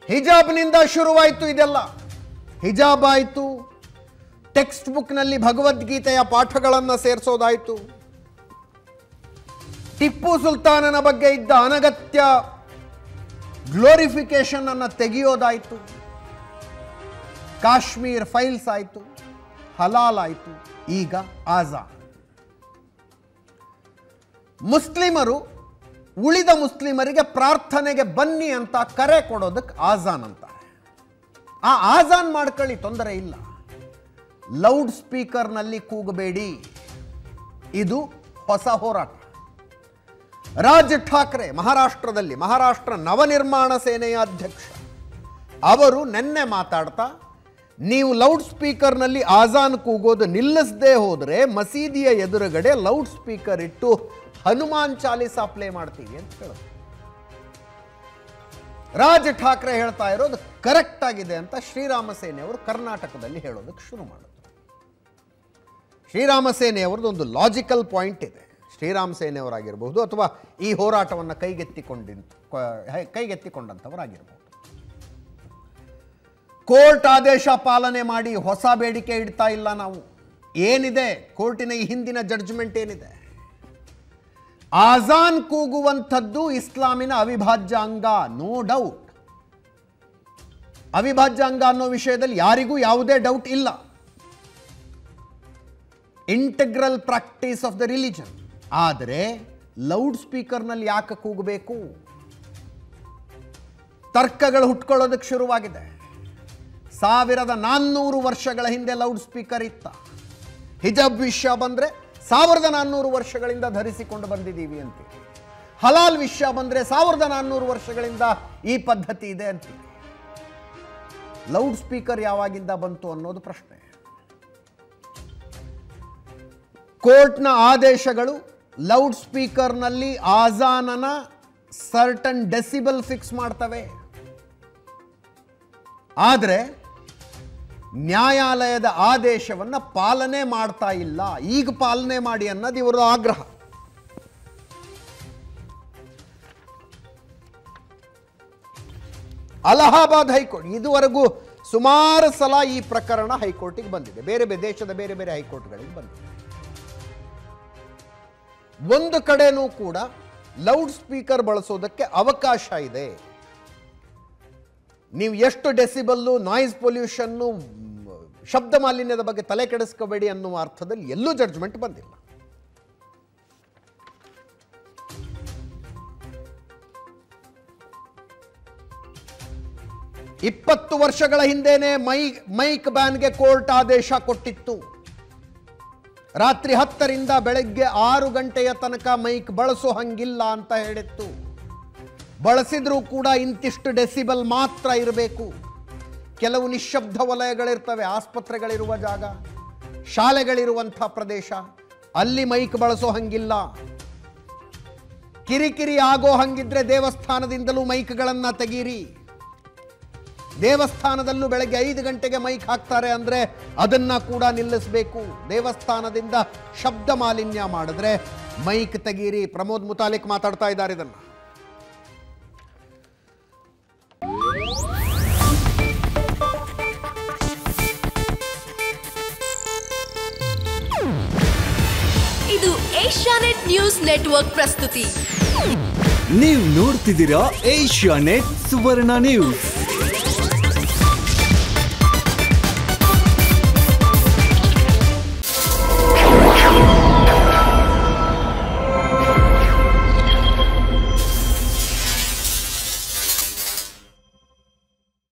ಹಿಜಾಬ್ನಿಂದ ಶುರುವಾಯಿತು ಇದೆಲ್ಲ ಹಿಜಾಬ್ ಆಯಿತು ಟೆಕ್ಸ್ಟ್ ಬುಕ್ನಲ್ಲಿ ಭಗವದ್ಗೀತೆಯ ಪಾಠಗಳನ್ನು ಸೇರಿಸೋದಾಯಿತು ಟಿಪ್ಪು ಸುಲ್ತಾನನ ಬಗ್ಗೆ ಇದ್ದ ಅನಗತ್ಯ ಗ್ಲೋರಿಫಿಕೇಶನ್ ಅನ್ನು ತೆಗೆಯೋದಾಯಿತು ಕಾಶ್ಮೀರ್ ಫೈಲ್ಸ್ ಆಯಿತು ಹಲಾಲ್ ಆಯಿತು ಈಗ ಆಜಾದ್ ಮುಸ್ಲಿಮರು ಉಳಿದ ಮುಸ್ಲಿಮರಿಗೆ ಪ್ರಾರ್ಥನೆಗೆ ಬನ್ನಿ ಅಂತ ಕರೆ ಕೊಡೋದಕ್ಕೆ ಆಜಾನ್ ಅಂತಾರೆ ಆ ಆಜಾನ್ ಮಾಡ್ಕೊಳ್ಳಿ ತೊಂದರೆ ಇಲ್ಲ ಲೌಡ್ ಸ್ಪೀಕರ್ನಲ್ಲಿ ಕೂಗಬೇಡಿ ಇದು ಹೊಸ ಹೋರಾಟ ರಾಜ್ ಠಾಕ್ರೆ ಮಹಾರಾಷ್ಟ್ರದಲ್ಲಿ ಮಹಾರಾಷ್ಟ್ರ ನವನಿರ್ಮಾಣ ಸೇನೆಯ ಅಧ್ಯಕ್ಷ ಅವರು ನಿನ್ನೆ ಮಾತಾಡ್ತಾ ನೀವು ಲೌಡ್ ಸ್ಪೀಕರ್ನಲ್ಲಿ ಆಜಾನ್ ಕೂಗೋದು ನಿಲ್ಲಿಸದೇ ಹೋದರೆ ಮಸೀದಿಯ ಎದುರುಗಡೆ ಲೌಡ್ ಸ್ಪೀಕರ್ ಇಟ್ಟು ಹನುಮಾನ್ ಚಾಲಿಸಾ ಪ್ಲೇ ಮಾಡ್ತೀವಿ ಅಂತ ಹೇಳೋದು ರಾಜ್ ಠಾಕ್ರೆ ಹೇಳ್ತಾ ಇರೋದು ಕರೆಕ್ಟ್ ಆಗಿದೆ ಅಂತ ಶ್ರೀರಾಮ ಸೇನೆಯವರು ಕರ್ನಾಟಕದಲ್ಲಿ ಹೇಳೋದಕ್ಕೆ ಶುರು ಮಾಡಿದ್ರು ಶ್ರೀರಾಮ ಸೇನೆಯವ್ರದ್ದು ಒಂದು ಲಾಜಿಕಲ್ ಪಾಯಿಂಟ್ ಇದೆ ಶ್ರೀರಾಮ ಸೇನೆಯವರಾಗಿರಬಹುದು ಅಥವಾ ಈ ಹೋರಾಟವನ್ನು ಕೈಗೆತ್ತಿಕೊಂಡಿಂತ ಕೈಗೆತ್ತಿಕೊಂಡಂಥವರಾಗಿರ್ಬೋದು ಕೋರ್ಟ್ ಆದೇಶ ಪಾಲನೆ ಮಾಡಿ ಹೊಸ ಬೇಡಿಕೆ ಇಡ್ತಾ ಇಲ್ಲ ನಾವು ಏನಿದೆ ಕೋರ್ಟಿನ ಈ ಹಿಂದಿನ ಜಡ್ಜ್ಮೆಂಟ್ ಏನಿದೆ ಆಜಾನ್ ಕೂಗುವಂಥದ್ದು ಇಸ್ಲಾಮಿನ ಅವಿಭಾಜ್ಯ ಅಂಗ ನೋ ಡೌಟ್ ಅವಿಭಾಜ್ಯ ಅಂಗ ಅನ್ನೋ ವಿಷಯದಲ್ಲಿ ಯಾರಿಗೂ ಯಾವುದೇ ಡೌಟ್ ಇಲ್ಲ integral practice of the religion ಆದರೆ ಲೌಡ್ ಸ್ಪೀಕರ್ನಲ್ಲಿ ಯಾಕೆ ಕೂಗಬೇಕು ತರ್ಕಗಳು ಹುಟ್ಕೊಳ್ಳೋದಕ್ಕೆ ಶುರುವಾಗಿದೆ ಸಾವಿರದ ನಾನ್ನೂರು ವರ್ಷಗಳ ಹಿಂದೆ ಲೌಡ್ ಸ್ಪೀಕರ್ ಇತ್ತ ಹಿಜಾಬ್ ವಿಷಯ ಬಂದರೆ ಸಾವಿರದ ನಾನ್ನೂರು ವರ್ಷಗಳಿಂದ ಧರಿಸಿಕೊಂಡು ಬಂದಿದ್ದೀವಿ ಅಂತೀವಿ ಹಲಾಲ್ ವಿಷಯ ಬಂದರೆ ಸಾವಿರದ ನಾನ್ನೂರು ವರ್ಷಗಳಿಂದ ಈ ಪದ್ಧತಿ ಇದೆ ಅಂತೀವಿ ಲೌಡ್ ಸ್ಪೀಕರ್ ಯಾವಾಗಿಂದ ಬಂತು ಅನ್ನೋದು ಪ್ರಶ್ನೆ ಕೋರ್ಟ್ನ ಆದೇಶಗಳು ಲೌಡ್ ಸ್ಪೀಕರ್ನಲ್ಲಿ ಆಜಾನನ ಸರ್ಟನ್ ಡೆಸಿಬಲ್ ಫಿಕ್ಸ್ ಮಾಡ್ತವೆ ಆದರೆ ನ್ಯಾಯಾಲಯದ ಆದೇಶವನ್ನು ಪಾಲನೆ ಮಾಡ್ತಾ ಇಲ್ಲ ಈಗ ಪಾಲನೆ ಮಾಡಿ ಅನ್ನೋದು ಇವರ ಆಗ್ರಹ ಅಲಹಾಬಾದ್ ಹೈಕೋರ್ಟ್ ಇದುವರೆಗೂ ಸುಮಾರು ಸಲ ಈ ಪ್ರಕರಣ ಹೈಕೋರ್ಟಿಗೆ ಬಂದಿದೆ ಬೇರೆ ಬೇರೆ ದೇಶದ ಬೇರೆ ಬೇರೆ ಹೈಕೋರ್ಟ್ಗಳಿಗೆ ಬಂದಿದೆ ಒಂದು ಕಡೆನೂ ಕೂಡ ಲೌಡ್ ಸ್ಪೀಕರ್ ಬಳಸೋದಕ್ಕೆ ಅವಕಾಶ ಇದೆ ನೀವು ಎಷ್ಟು ಡೆಸಿಬಲ್ಲು ನಾಯ್ಸ್ ಪೊಲ್ಯೂಷನ್ನು ಶಬ್ದ ಮಾಲಿನ್ಯದ ಬಗ್ಗೆ ತಲೆ ಕೆಡಿಸ್ಕೋಬೇಡಿ ಅನ್ನುವ ಅರ್ಥದಲ್ಲಿ ಎಲ್ಲೂ ಜಡ್ಜ್ಮೆಂಟ್ ಬಂದಿಲ್ಲ ಇಪ್ಪತ್ತು ವರ್ಷಗಳ ಹಿಂದೆನೆ ಮೈಕ್ ಮೈಕ್ ಬ್ಯಾನ್ಗೆ ಕೋರ್ಟ್ ಆದೇಶ ಕೊಟ್ಟಿತ್ತು ರಾತ್ರಿ ಹತ್ತರಿಂದ ಬೆಳಗ್ಗೆ ಆರು ಗಂಟೆಯ ತನಕ ಮೈಕ್ ಬಳಸೋ ಹಂಗಿಲ್ಲ ಅಂತ ಹೇಳಿತ್ತು ಬಳಸಿದ್ರೂ ಕೂಡ ಇಂತಿಷ್ಟು ಡೆಸಿಬಲ್ ಮಾತ್ರ ಇರಬೇಕು ಕೆಲವು ನಿಶ್ಶಬ್ದ ವಲಯಗಳಿರ್ತವೆ ಆಸ್ಪತ್ರೆಗಳಿರುವ ಜಾಗ ಶಾಲೆಗಳಿರುವಂಥ ಪ್ರದೇಶ ಅಲ್ಲಿ ಮೈಕ್ ಬಳಸೋ ಹಂಗಿಲ್ಲ ಕಿರಿಕಿರಿ ಆಗೋ ಹಂಗಿದ್ರೆ ದೇವಸ್ಥಾನದಿಂದಲೂ ಮೈಕ್ಗಳನ್ನು ತೆಗೀರಿ ದೇವಸ್ಥಾನದಲ್ಲೂ ಬೆಳಗ್ಗೆ ಐದು ಗಂಟೆಗೆ ಮೈಕ್ ಹಾಕ್ತಾರೆ ಅಂದರೆ ಅದನ್ನ ಕೂಡ ನಿಲ್ಲಿಸಬೇಕು ದೇವಸ್ಥಾನದಿಂದ ಶಬ್ದ ಮಾಲಿನ್ಯ ಮಾಡಿದ್ರೆ ಮೈಕ್ ತೆಗೀರಿ ಪ್ರಮೋದ್ ಮುತಾಲಿಕ್ ಮಾತಾಡ್ತಾ ಇದ್ದಾರೆ ಇದನ್ನ ಇದು ಏಷ್ಯಾನೆಟ್ ನ್ಯೂಸ್ ನೆಟ್ವರ್ಕ್ ಪ್ರಸ್ತುತಿ ನೀವು ನೋಡ್ತಿದ್ದೀರಾ ಏಷ್ಯಾ ನೆಟ್ ಸುವರ್ಣ ನ್ಯೂಸ್